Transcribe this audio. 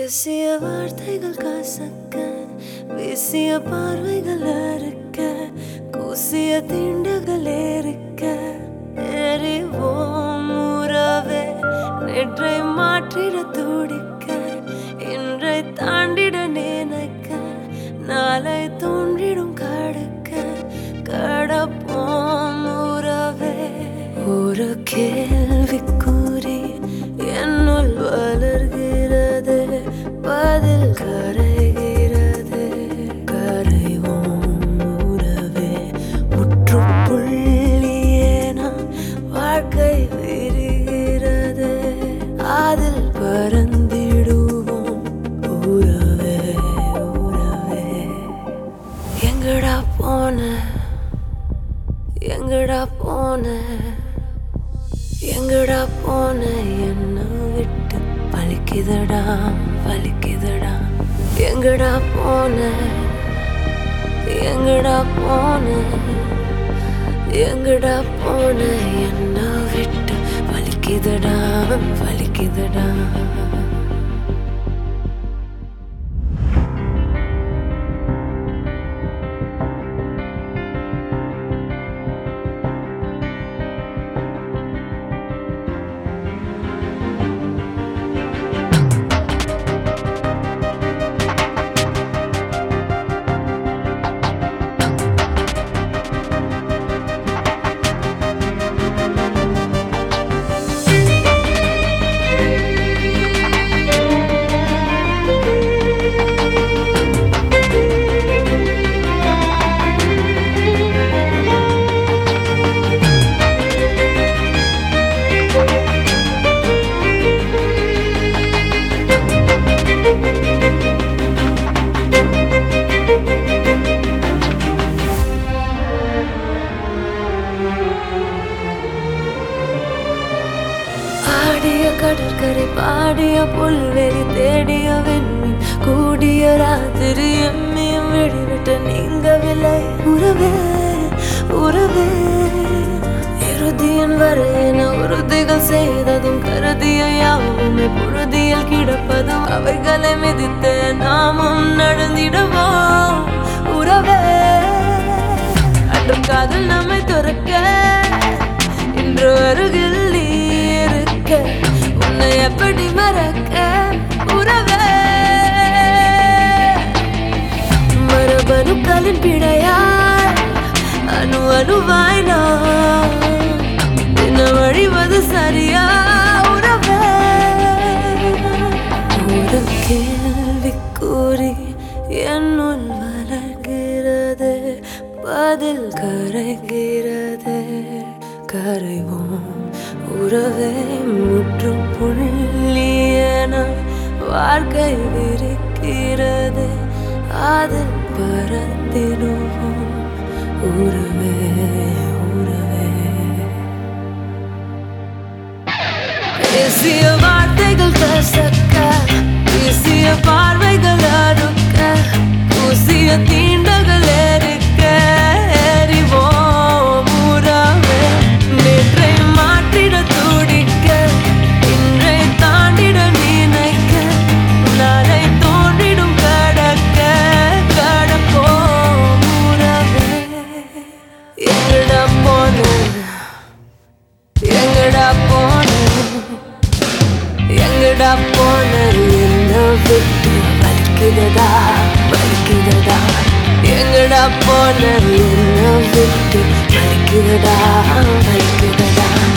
பேசிய வார்த்தைகள் கசக்க வீசிய பார்வைகள் அறுக்க கூசிய தீண்டுகள் ஏறிக்க எறிவோம் உறவே நேற்றை மாற்றிட துடிக்க இன்றை தாண்டிட நினைக்க நாளை தோன்றிடும் கடக்க கடப்போம் உறவே ஒரு கேள்விக்குறி என்னுள் வளர்கிறது பதில் கரைகிறது கரைவோம் உறவே முற்றுப்புள்ளியே நாம் வாழ்க்கை விரிகிறது அதில் பறந்திடுவோம் உறவே உறவே எங்கடா போன எங்கடா போன எங்கடா போன என்ன விட்டு வலிக்குதடா வலிக்குதடா எங்கடா போன எங்கடா போன எங்கடா போன என்ன விட்டு வலிக்குதடா வலிக்குதடா ஆடிய கடற்கரை பாடிய புல்வெளி தேடிய விண்மீன் கூடிய ராத்திரி எம்மியும் விடிவிட்ட நீங்கவில்லை உறவே உறவே இறுதியின் வரையின உறுதிகள் செய்ததும் கருதிய யாவுமே புழுதியில் கிடப்பதும் அவைகளை மிதித்து நாமும் நடந்திடுவோம் உறவே அன்றும் காதல் நம்மை துறக்க இன்று அருகில் நீ இருக்க உன்னை எப்படி மறக்க உறவே மரபணுக்களின் பிழையாய் அணு அணுவாய் நான் தின வழிவது சரியா உறவே ஒரு கேள்விக்கூறி என்னுள் வளர்கிறது பதில் கரைகிறது கரைவோம் உறவே முற்றும் புள்ளியன வாழ்க்கை விரிக்கிறது அதில் பறந்திடுவோம் உறவே உறவே பேசிய வார்த்தைகள் கசக்க பேசிய பார்வைகள் அறுக்க பூசிய தீண்டகள் எரிக்க எறிவோம் உறவே நேற்றை மாற்றிட துடிக்க இன்றை தாண்டிட நினைக்க நாளை தோன்றிடும் கடக்க கடப்போம் உறவே எங்கடா போன எங்கடா போன எங்கடா போன என்ன விட்டு வலிக்குதடா வலிக்குதடா எங்கடா போன என்ன விட்டு வலிக்குதடா வலிக்குதடா